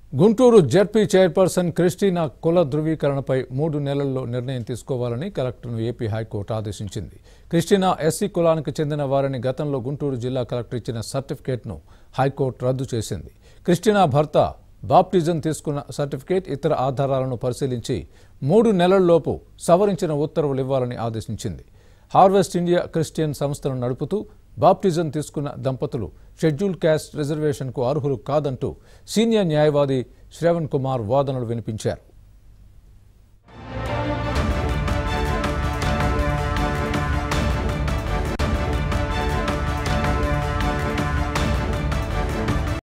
Guntur ZP chairperson Christina కుల ధృవీకరణపై మూడు నెలల్లో నిర్ణయం తీసుకోవాలని కలెక్టర్ను ఏపీ హైకోర్టు ఆదేశించింది క్రిస్టినా ఎస్సీ కులానికి చెందిన వారిని గతంలో గుంటూరు జిల్లా కలెక్టర్ ఇచ్చిన సర్టిఫికేట్ను హైకోర్టు రద్దు చేసింది క్రిస్టినా భర్త బాప్టిజం తీసుకున్న సర్టిఫికేట్ ఇతర ఆధారాలను పరిశీలించి మూడు నెలల్లోపు సవరించిన ఉత్తర్వులు ఇవ్వాలని ఆదేశించింది హార్వెస్ట్ ఇండియా క్రిస్టియన్ సంస్థను నడుపుతూ బాప్టిజం తీసుకున్న దంపతులు షెడ్యూల్ క్యాస్ట్ రిజర్వేషన్కు అర్హులు కాదంటూ సీనియర్ న్యాయవాది శ్రవణ్ కుమార్ వాదనలు వినిపించారు